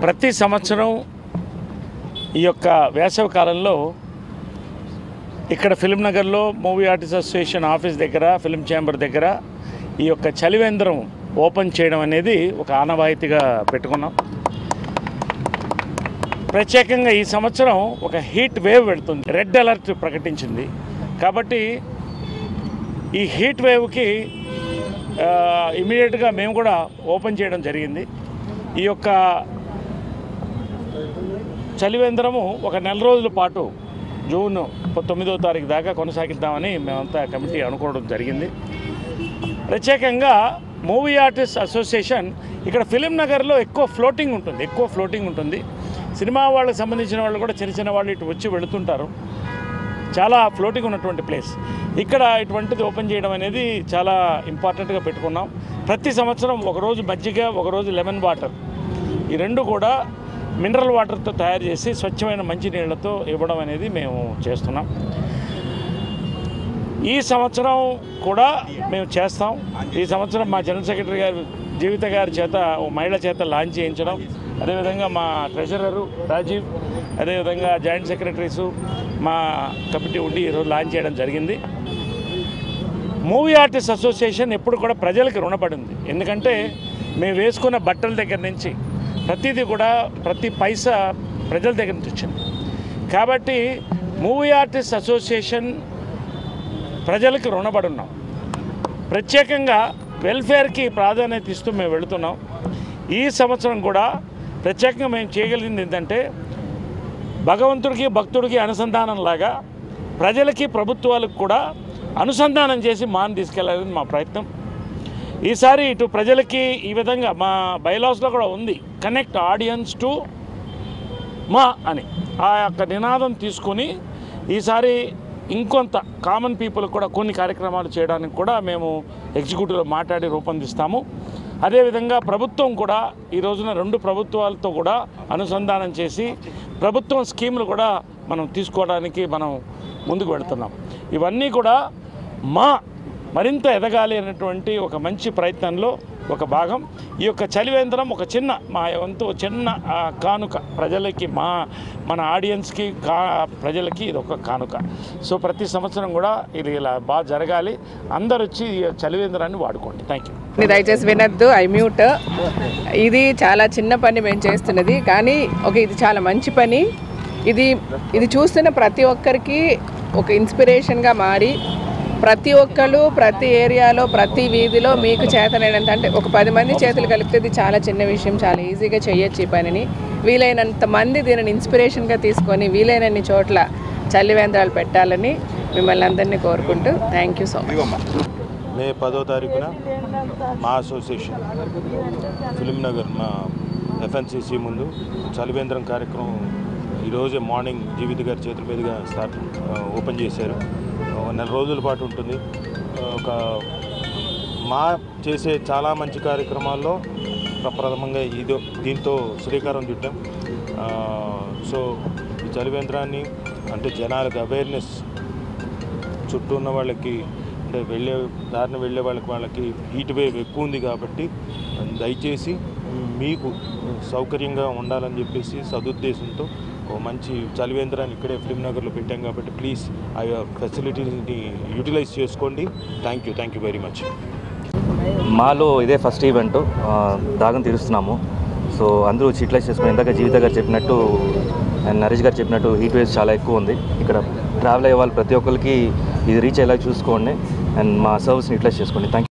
ప్రతి సంవత్సరం ఈ యొక్క వేసవి కాలంలో ఇక్కడ ఫిల్మ్ నగర్లో మూవీ ఆర్టిస్ట్ అసోసియేషన్ ఆఫీస్ దగ్గర ఫిల్మ్ ఛాంబర్ దగ్గర ఈ యొక్క చలివేంద్రం ఓపెన్ చేయడం అనేది ఒక ఆనవాయితీగా పెట్టుకున్నాం ప్రత్యేకంగా ఈ సంవత్సరం ఒక హీట్ వేవ్ పెడుతుంది రెడ్ అలర్ట్ ప్రకటించింది కాబట్టి ఈ హీట్ వేవ్కి ఇమీడియట్గా మేము కూడా ఓపెన్ చేయడం జరిగింది ఈ యొక్క చలివేంద్రము ఒక నెల రోజుల పాటు జూన్ తొమ్మిదో తారీఖు దాకా కొనసాగిద్దామని మేమంతా కమిటీ అనుకోవడం జరిగింది ప్రత్యేకంగా మూవీ ఆర్టిస్ట్ అసోసియేషన్ ఇక్కడ ఫిలిం నగర్లో ఎక్కువ ఫ్లోటింగ్ ఉంటుంది ఎక్కువ ఫ్లోటింగ్ ఉంటుంది సినిమా వాళ్ళకి సంబంధించిన వాళ్ళు కూడా చిన్న చిన్న వాళ్ళు ఇటు వచ్చి వెళుతుంటారు చాలా ఫ్లోటింగ్ ఉన్నటువంటి ప్లేస్ ఇక్కడ ఇటువంటిది ఓపెన్ చేయడం అనేది చాలా ఇంపార్టెంట్గా పెట్టుకున్నాం ప్రతి సంవత్సరం ఒకరోజు మజ్జిగ ఒకరోజు లెమన్ వాటర్ ఈ రెండు కూడా మినరల్ వాటర్తో తయారు చేసి స్వచ్ఛమైన మంచి నీళ్లతో ఇవ్వడం అనేది మేము చేస్తున్నాం ఈ సంవత్సరం కూడా మేము చేస్తాం ఈ సంవత్సరం మా జనరల్ సెక్రటరీ గారు జీవిత గారి చేత ఓ మహిళ చేత లాంచ్ చేయించడం అదేవిధంగా మా ట్రెజరరు రాజీవ్ అదేవిధంగా జాయింట్ సెక్రటరీసు మా కమిటీ ఉండి ఈరోజు లాంచ్ చేయడం జరిగింది మూవీ ఆర్టిస్ట్ అసోసియేషన్ ఎప్పుడు కూడా ప్రజలకు రుణపడింది ఎందుకంటే మేము వేసుకున్న బట్టల దగ్గర నుంచి ప్రతిదీ కూడా ప్రతి పైసా ప్రజల దగ్గర నుంచి వచ్చింది కాబట్టి మూవీ ఆర్టిస్ట్ అసోసియేషన్ ప్రజలకు రుణపడి ఉన్నాం ప్రత్యేకంగా వెల్ఫేర్కి ప్రాధాన్యత ఇస్తూ మేము వెళుతున్నాం ఈ సంవత్సరం కూడా ప్రత్యేకంగా మేము చేయగలిగింది ఏంటంటే భగవంతుడికి భక్తుడికి అనుసంధానం లాగా ప్రజలకి ప్రభుత్వాలకు కూడా అనుసంధానం చేసి మాన్ తీసుకెళ్ళాలని మా ప్రయత్నం ఈసారి ఇటు ప్రజలకి ఈ విధంగా మా బైలాస్లో కూడా ఉంది కనెక్ట్ ఆడియన్స్ టు మా అని ఆ యొక్క నినాదం తీసుకొని ఈసారి ఇంకొంత కామన్ పీపుల్ కూడా కొన్ని కార్యక్రమాలు చేయడానికి కూడా మేము ఎగ్జిక్యూటివ్లో మాట్లాడి రూపొందిస్తాము అదేవిధంగా ప్రభుత్వం కూడా ఈ రోజున రెండు ప్రభుత్వాలతో కూడా అనుసంధానం చేసి ప్రభుత్వం స్కీములు కూడా మనం తీసుకోవడానికి మనం ముందుకు వెళుతున్నాం ఇవన్నీ కూడా మా మరింత ఎదగాలి అనేటువంటి ఒక మంచి ప్రయత్నంలో ఒక భాగం ఈ యొక్క చలివేంద్రం ఒక చిన్న మా వంతు చిన్న ఆ, కానుక ప్రజలకి మా మన ఆడియన్స్కి కా ప్రజలకి ఇది ఒక కానుక సో ప్రతి సంవత్సరం కూడా ఇది ఇలా బాగా జరగాలి అందరు వచ్చి ఈ చలివేంద్రాన్ని వాడుకోండి థ్యాంక్ యూ ని దయచేసి వినొద్దు ఐ మ్యూట్ ఇది చాలా చిన్న పని మేము చేస్తున్నది కానీ ఒక ఇది చాలా మంచి పని ఇది ఇది చూస్తున్న ప్రతి ఒక్కరికి ఒక ఇన్స్పిరేషన్గా మారి ప్రతి ఒక్కరు ప్రతి ఏరియాలో ప్రతి వీధిలో మీకు చేతనైనంత అంటే ఒక పది మంది చేతులు కలిపితే ఇది చాలా చిన్న విషయం చాలా ఈజీగా చేయొచ్చు ఈ పనిని వీలైనంత మంది దీనిని ఇన్స్పిరేషన్గా తీసుకొని వీలైనన్ని చోట్ల చలివేంద్రాలు పెట్టాలని మిమ్మల్ని అందరినీ కోరుకుంటూ thank you so much May పదో తారీఖున మా అసోసియేషన్ ఫిలిం నగర్ మా ఎఫ్ఎన్సిసి ముందు చలివేంద్రం కార్యక్రమం ఈరోజే మార్నింగ్ జీవిత గారి చేతుల మీదుగా స్టార్ట్ ఆ, ఓపెన్ చేశారు ఒక నెల రోజుల పాటు ఉంటుంది ఆ, ఒక మా చేసే చాలా మంచి కార్యక్రమాల్లో ప్రప్రథమంగా ఇదో దీంతో శ్రీకారం చుట్టాం ఆ, సో ఈ చలివేంద్రాన్ని అంటే జనాలకు అవేర్నెస్ చుట్టూ ఉన్న వాళ్ళకి అంటే వెళ్ళే దారిని వెళ్ళే వాళ్ళకి వాళ్ళకి హీట్ వేవ్ ఎక్కువ ఉంది కాబట్టి దయచేసి మీకు సౌకర్యంగా ఉండాలని చెప్పేసి సదుద్దేశంతో ఓ మంచి చలివేంద్రాన్ని ఇక్కడే ఫిలిం నగర్లో పెట్టాం కాబట్టి ప్లీజ్ ఆ ఫెసిలిటీని యూటిలైజ్ చేసుకోండి thank you thank you very much మాలో ఇదే ఫస్ట్ ఈవెంట్ ఆ, దాగం తీరుస్తున్నాము సో అందరూ చీట్లైజ్ చేసుకుని ఇందాక జీవిత గారు చెప్పినట్టు అండ్ నరేష్ గారు చెప్పినట్టు హీట్ వేవ్స్ చాలా ఎక్కువ ఉంది ఇక్కడ ట్రావెల్ అయ్యే వాళ్ళు ప్రతి ఒక్కరికి ఇది రీచ్ అయ్యేలా చూసుకోండి అండ్ మా సర్వీస్ని యూటిలైజ్ చేసుకోండి థ్యాంక్